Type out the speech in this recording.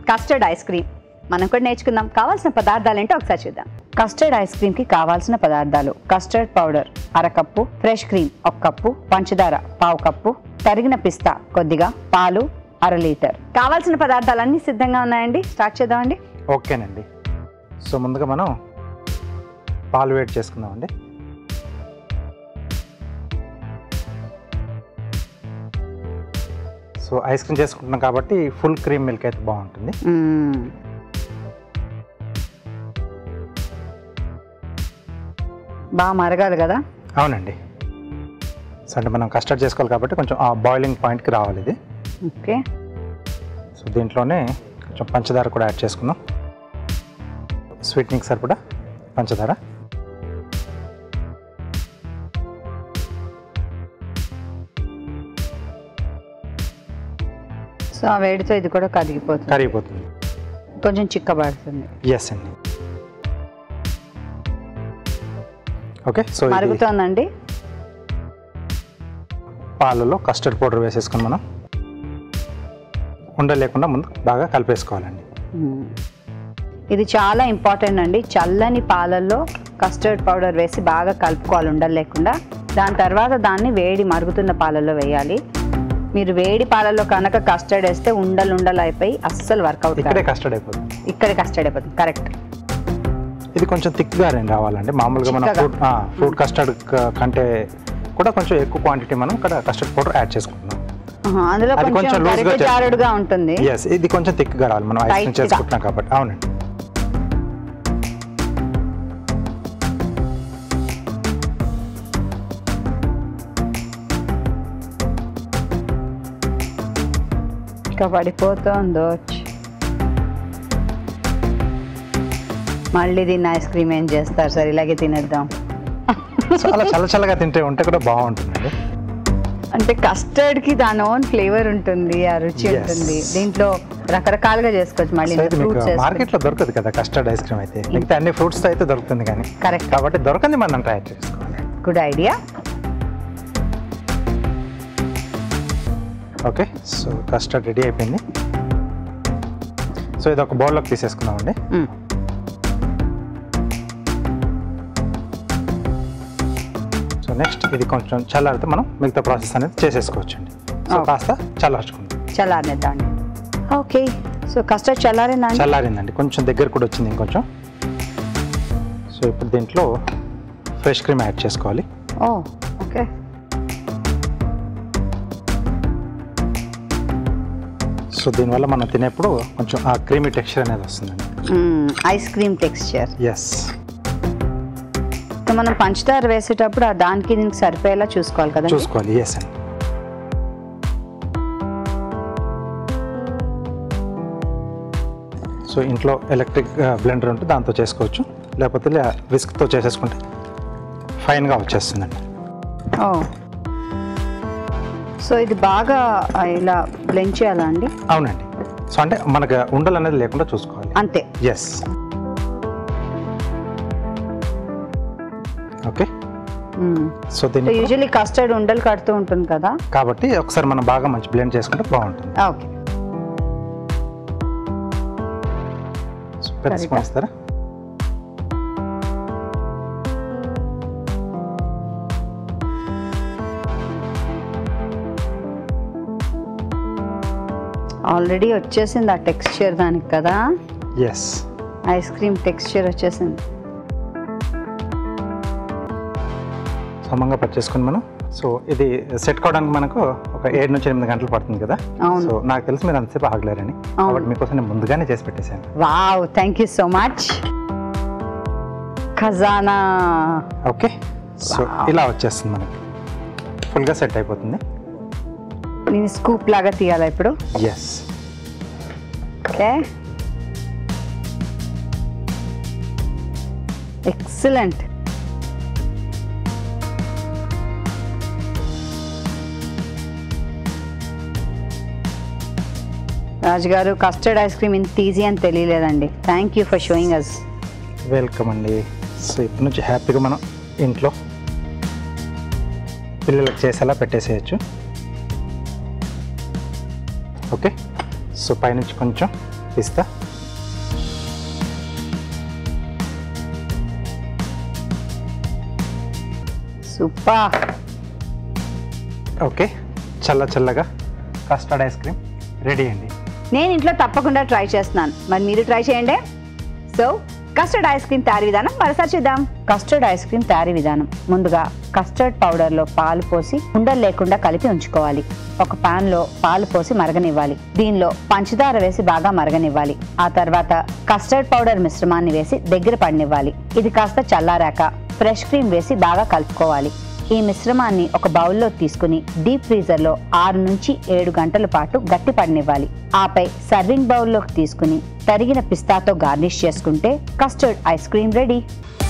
Custard ice cream మనం కూడా నేర్చుకుందాం కావాల్సిన పదార్థాలు ఏంటో ఒకసారి చూద్దాం కస్టర్డ్ ఐస్ క్రీమ్ కి కావాల్సిన పదార్థాలు కస్టర్డ్ పౌడర్ అరకప్పు ఫ్రెష్ క్రీమ్ ఒక కప్పు పంచదార పావు కప్పు తరిగిన పిస్తా కొద్దిగా పాలు అర లీటర్ కావాల్సిన పదార్థాలన్నీ సిద్ధంగా ఉన్నాయండి స్టార్ట్ చేద్దామండి ఓకేనండి సో ముందుగా మనం పాలు వేడి చేసుకుందామండి సో ఐస్ క్రీమ్ చేసుకుంటున్నాం కాబట్టి ఫుల్ క్రీమ్ మిల్క్ అయితే బాగుంటుంది మ్మ్. బాగా మరగాలి కదా అవునండి సో అంటే మనం కస్టర్డ్ చేసుకోవాలి కాబట్టి కొంచెం ఆ బాయిలింగ్ పాయింట్కి రావాలి ఇది ఓకే సో దీంట్లోనే కొంచెం పంచదార కూడా యాడ్ చేసుకుందాం స్వీట్నింగ్ సరిపడా పంచదార సో ఆ వేడితో ఇది కూడా కరిగిపోతుంది కరిగిపోతుంది కొంచెం చిక్కబడుతుంది ఎస్ అండి ఓకే సో ఇది మరుగుతోందండి పాలలో కస్టర్డ్ పౌడర్ వేసేసుకుని మనం ఉండ లేకుండా ముందు బాగా కలిపేసుకోవాలండి మ్మ్. ఇది చాలా ఇంపార్టెంట్ అండి చల్లని పాలల్లో కస్టర్డ్ పౌడర్ వేసి బాగా కలుపుకోవాలి ఉండలు లేకుండా దాని తర్వాత దాన్ని వేడి మరుగుతున్న పాలల్లో వేయాలి మీరు వేడి పాలల్లో కనుక కస్టర్డ్ వేస్తే ఉండలు ఉండలు అయిపోయి అస్సలు వర్కౌట్ ఇక్కడే కస్టర్డ్ అయిపోతుంది ఇక్కడే కస్టర్డ్ అయిపోతుంది కరెక్ట్ ఇది కొంచెం థిక్గా రావాలండి మామూలుగా మనం చిక్కగా. ఫ్రూట్ ఫ్రూట్ కస్టర్డ్ కంటే కూడా కొంచెం ఎక్కువ క్వాంటిటీ మనం ఇక్కడ కస్టర్డ్ పౌడర్ యాడ్ చేసుకుంటున్నాం అందులో అది కొంచెం కొంచెం loose గా గరిటె చేయాలి. జారుడుగా ఉంటుంది ఎస్ ఇది కొంచెం థిక్గా రావాలి మనం ఐస్ క్రీమ్ Tight గా. చేసుకుంటున్నాం కాబట్టి అవునండి ఇంకా పడిపోతుందో మళ్ళీ దీన్ని ఐస్ క్రీమ్ ఏం చేస్తారు సార్ ఇలాగే తినేద్దాం చాలా చల్ల చల్లగా తింటే ఉంటే కూడా బాగుంటుందండి అంటే కస్టర్డ్ కి దాని ఓన్ ఫ్లేవర్ ఉంటుంది ఆ రుచి Yes. ఉంటుంది దీంట్లో రకరకాలుగా చేసుకోవచ్చు మళ్ళీ సో ఇది మీకు ఫ్రూట్స్ మార్కెట్లో దొరకదు కదా కస్టర్డ్ ఐస్ క్రీమ్ అయితే మిగతా అన్ని ఫ్రూట్స్ అయితే దొరుకుతుంది కానీ కరెక్ట్ కాబట్టి దొరకంది మనం ట్రై చేసుకోవాలి good idea okay so custard ready అయిపోయింది సో ఇది ఒక బౌల్లోకి తీసేసుకుందామండి సో నెక్స్ట్ ఇది కొంచెం చల్లారితే మనం మిగతా ప్రాసెస్ అనేది చేసేసుకోవచ్చండి సో Okay. కాస్త చల్లార్చుకుందాం చల్లారనిద్దాండి ఓకే సో కస్టర్డ్ చల్లారిందా అండి చల్లారిందండి కొంచెం దగ్గర కూడా వచ్చింది ఇంకొంచెం సో ఇప్పుడు దీంట్లో ఫ్రెష్ క్రీమ్ యాడ్ చేసుకోవాలి ఓ ఓకే సో దీనివల్ల మనం తినేప్పుడు కొంచెం ఆ క్రీమీ టెక్స్చర్ అనేది వస్తుందండి ice cream texture yes so మనం పంచదార వేసేటప్పుడు ఆ దానికి దీనికి సరిపోయేలా చూసుకోవాలి కదా చూసుకోవాలి ఎస్ అండి సో ఇంట్లో ఎలక్ట్రిక్ బ్లెండర్ ఉంటే దాంతో చేసుకోవచ్చు లేకపోతే విస్క్తో చేసేసుకుంటే ఫైన్గా వచ్చేస్తుందండి ఓ సో ఇది బాగా ఆ, ఇలా బ్లెండ్ చేయాలా అండి అవునండి సో అంటే మనకు ఉండలు అనేది లేకుండా చూసుకోవాలి అంతే ఎస్ ఓకే సో సో దీన్ని యూజువల్లీ కస్టర్డ్ ఉండలు కడుతూ ఉంటుంది కదా కాబట్టి ఒకసారి మనం బాగా మంచి బ్లెండ్ చేసుకుంటే బాగుంటుంది ఓకే సో పెద్ద సరిగ్గా. స్పూన్ ఇస్తారా ఆల్రెడీ వచ్చేసింది ఆ టెక్స్చర్ దానికి కదా ఎస్ ఐస్ క్రీమ్ టెక్స్చర్ వచ్చేసింది సమంగా పట్టేసుకుని మనం సో ఇది సెట్ కావడానికి మనకు ఒక ఏడు నుంచి ఎనిమిది గంటలు పడుతుంది కదా అవును. సో నాకు తెలిసి మీరు అంతసేపు ఆగలేరని కాబట్టి మీకోసం నేను ముందుగానే చేసి పెట్టేశాను wow thank you so much Khazana okay so Wow. ఇలా వచ్చేస్తుంది మనకి ఫుల్గా సెట్ అయిపోతుంది నేను స్కూప్ లాగా తీయాలా ఇప్పుడు ఎస్ ఓకే ఎక్సలెంట్ రాజుగారు కస్టర్డ్ ఐస్ క్రీమ్ ఇంత ఈజీ అని తెలియలేదండి thank you for showing us welcome అండి సో ఇప్పటి నుంచి హ్యాపీగా మనం ఇంట్లో పిల్లలకు చేసేలా పెట్టేసేయచ్చు ఓకే సో పైనుంచి కొంచెం పిస్తా సూపర్ ఓకే చల్ల చల్లగా కస్టర్డ్ ఐస్ క్రీమ్ రెడీ అండి నేను ఇంట్లో తప్పకుండా ట్రై చేస్తున్నాను మరి మీరు ట్రై చేయండి సో కస్టర్డ్ ఐస్ క్రీమ్ తయారీ విధానం మరోసారి చూద్దాం కస్టర్డ్ ఐస్ క్రీమ్ తయారీ విధానం ముందుగా కస్టర్డ్ పౌడర్లో పాలు పోసి ఉండలు లేకుండా కలిపి ఉంచుకోవాలి ఒక పాన్ లో పాలు పోసి మరగనివ్వాలి దీనిలో పంచదార వేసి బాగా మరగనివ్వాలి ఆ తర్వాత కస్టర్డ్ పౌడర్ మిశ్రమాన్ని వేసి దగ్గర పడనివ్వాలి ఇది కాస్త చల్లారాక ఫ్రెష్ క్రీమ్ వేసి బాగా కలుపుకోవాలి ఈ మిశ్రమాన్ని ఒక బౌల్లో తీసుకుని డీప్ ఫ్రీజర్ లో ఆరు నుంచి ఏడు గంటల పాటు గట్టి పడనివ్వాలి ఆపై సర్వింగ్ బౌల్లోకి తీసుకుని తరిగిన పిస్తాతో గార్నిష్ చేసుకుంటే కస్టర్డ్ ఐస్ క్రీమ్ రెడీ